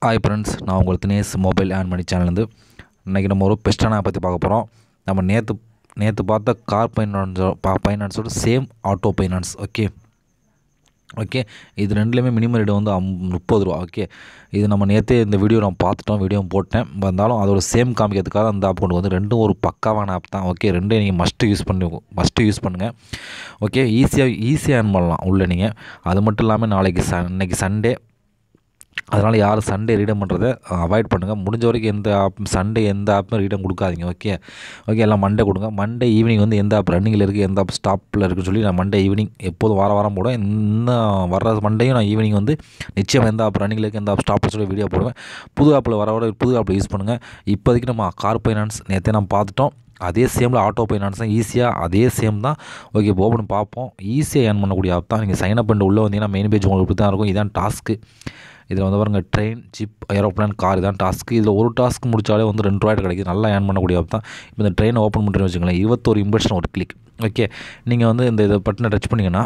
hi friends நான் உங்கள் Dinesh mobile on money சேனல்லேருந்து இன்றைக்கி நம்ம ஒரு பெஸ்ட்டான ஆப் பற்றி பார்க்க போகிறோம் நம்ம நேற்று நேற்று பார்த்த கார் ஃபைனான்ஸோ பா ஃபைனான்ஸோட same auto finance okay okay இது ரெண்டுலேயுமே மினிமம் ரேட் வந்து அம் முப்பது ரூபா ஓகே இது நம்ம நேற்றே இந்த வீடியோ நான் பார்த்துட்டோம் வீடியோ போட்டேன் வந்தாலும் அதோட சேம் காமிக்கிறதுக்காக அந்த ஆப் கொண்டு வந்து ரெண்டும் ஒரு பக்காவான ஆப் தான் ஓகே ரெண்டும் நீங்கள் மஸ்ட்டு யூஸ் பண்ணி மஸ்ட்டு யூஸ் பண்ணுங்கள் ஓகே ஈஸியாக ஈஸியாக ஏர்ன் பண்ணலாம் உள்ளே நீங்கள் அது மட்டும் இல்லாமல் நாளைக்கு ச இன்னைக்கு சண்டே அதனால் யாரும் சண்டே ரீடம் பண்ணுறதை அவாய்ட் பண்ணுங்கள் முடிஞ்ச வரைக்கும் எந்த ஆப் சண்டே எந்த ஆப்பும் ரீடம் கொடுக்காதீங்க ஓகே ஓகே எல்லாம் மண்டே கொடுங்க மண்டே ஈவினிங் வந்து எந்த ஆப் ரன்னிங்கில் இருக்குது எந்த ஆப் ஸ்டாப்பில் இருக்குன்னு சொல்லி நான் மண்டே ஈவினிங் எப்போதும் வார வாரம் போடுவேன் இன்னும் வர்ற மண்டேயும் நான் ஈவினிங் வந்து நிச்சயம் எந்த ஆப் ரன்னிங்கில் இருக்குது எந்த ஆப் ஸ்டாப்பில் சொல்லி வீடியோ போடுவேன் புது ஆப்பில் வர வர புது ஆப்பில் யூஸ் பண்ணுங்கள் இப்போதைக்கு நம்ம கார் ஃபைனான்ஸ் நேற்றே நம்ம பார்த்துட்டோம் அதே சேமில் ஆட்டோ ஃபைனான்ஸ் தான் ஈஸியாக அதே சேம் தான் ஓகே ஓப்பன் பார்ப்போம் ஈஸியாக ஏர்ன் பண்ணக்கூடிய ஆப் தான் நீங்கள் சைன் அப் பண்ணிட்டு உள்ளே வந்தீங்கன்னா மெயின் பேஜ் உங்களுக்கு இப்படி தான் இருக்கும் இதான் டாஸ்க்கு இதில் வந்து பாருங்கள் ட்ரெயின் ஜிப் ஏரோப்ளேன் கார் இதான் டாஸ்க்கு இதில் ஒரு டாஸ்க் முடிச்சாலே வந்து ரெண்டு ரூபாய்ட்டு கிடைக்குது நல்லா ஏர்ன் பண்ணக்கூடிய ஆப் தான் இப்போ இந்த ட்ரெயினை ஓப்பன் பண்ணுறேன்னு வச்சுக்கோங்களேன் இருபத்தோரு இம்பர்ஷன் ஒரு கிளிக் ஓகே நீங்கள் வந்து இந்த இதை பட்டனை டச் பண்ணிங்கன்னா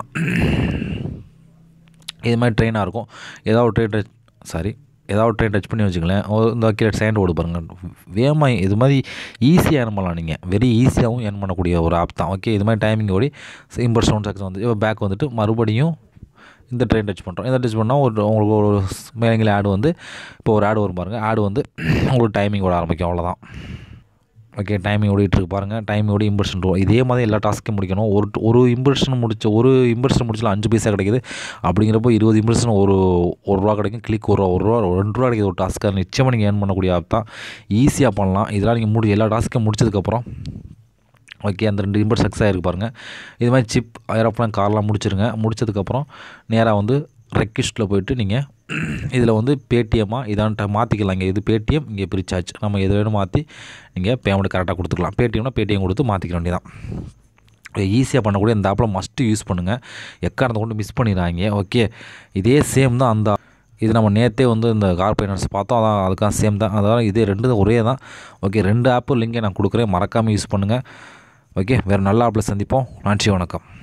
இது மாதிரி ட்ரெயினாக இருக்கும் ஏதாவது ஒரு ட்ரெயின் டச் சாரி ஏதாவது ஒரு ட்ரெயின் டச் பண்ணி வச்சுங்களேன் ஒரு இந்த கீழே சேண்ட் ஓடு பாருங்கள் வேகமாக இது மாதிரி ஈஸியாக ஏர்ன் பண்ணலாம் நீங்கள் வெரி ஈஸியாகவும் ஏர்ன் பண்ணக்கூடிய ஒரு ஆப் தான் ஓகே இது மாதிரி டைமிங் ஓடி இம்பர் சவுண்ட் செக்ஷன் வந்து இப்போ பேக் வந்துட்டு மறுபடியும் இந்த ட்ரெயின் டச் பண்ணுறோம் இந்த டச் பண்ணால் ஒரு உங்களுக்கு ஒரு மேலே ஆடு வந்து இப்போ ஒரு ஆடு வரும் பாருங்கள் ஆடு வந்து உங்களுக்கு டைமிங் ஓட ஆரம்பிக்கும் அவ்வளோதான் ஓகே டைமிங் ஓடிட்டுருக்கு பாருங்கள் டைமிங் ஓடி இம்பர்ஷன் ரூபா இதே மாதிரி எல்லா டாஸ்க்கும் முடிக்கணும் ஒரு ஒரு இம்பர்ஷன் முடிச்ச ஒரு இம்பர்ஷன் முடிச்சாலும் அஞ்சு பைசா கிடைக்குது அப்படிங்கிறப்போ இருபது இம்பர்ஷன் ஒரு ஒரு ரூபா கிடைக்கும் கிளிக் ஒரு ரூபா ஒரு ரூபா ரெண்டு ரூபா கிடைக்கிது ஒரு டாஸ்க்காக நிச்சயமாக நீங்கள் ஏர்ன் பண்ணக்கூடிய ஆப் தான் ஈஸியாக பண்ணலாம் இதெல்லாம் நீங்கள் முடி எல்லா டாஸ்க்கும் முடிச்சதுக்கப்புறம் ஓகே அந்த ரெண்டு இம்பர் சக்ஸஸ் ஆகிருக்கு பாருங்கள் இது மாதிரி சிப் ஏரோப்ளான் கார்லாம் முடிச்சிருங்க முடிச்சதுக்கப்புறம் நேராக வந்து ரெக்வஸ்ட்டில் போயிட்டு நீங்கள் இதில் வந்து பேடிஎம்மாக இதான்ட்ட மாற்றிக்கலாம் இங்கே இது பேடிஎம் இங்கே பிரிச்சார்ஜ் நம்ம எது வேணும் மாற்றி நீங்கள் பேமெண்ட் கரெக்டாக கொடுத்துக்கலாம் பேடிஎம்னா பேடிஎம் கொடுத்து மாற்றிக்க வேண்டியதான் ஈஸியாக பண்ணக்கூடிய இந்த ஆப்பில் மஸ்ட்டு யூஸ் பண்ணுங்கள் எக்காரணத்தை கொண்டு மிஸ் பண்ணிடுறாங்க ஓகே இதே சேம் தான் அந்த இது நம்ம நேற்றே வந்து இந்த கார் ஃபைனான்ஸ் பார்த்தோம் அதான் அதுக்காக சேம் தான் அதாவது இதே ரெண்டு ஒரே தான் ஓகே ரெண்டு ஆப்பு லிங்கை நான் கொடுக்குறேன் மறக்காமல் யூஸ் பண்ணுங்கள் ஓகே வேறு நல்ல ஆப்பில் சந்திப்போம் நன்றி வணக்கம்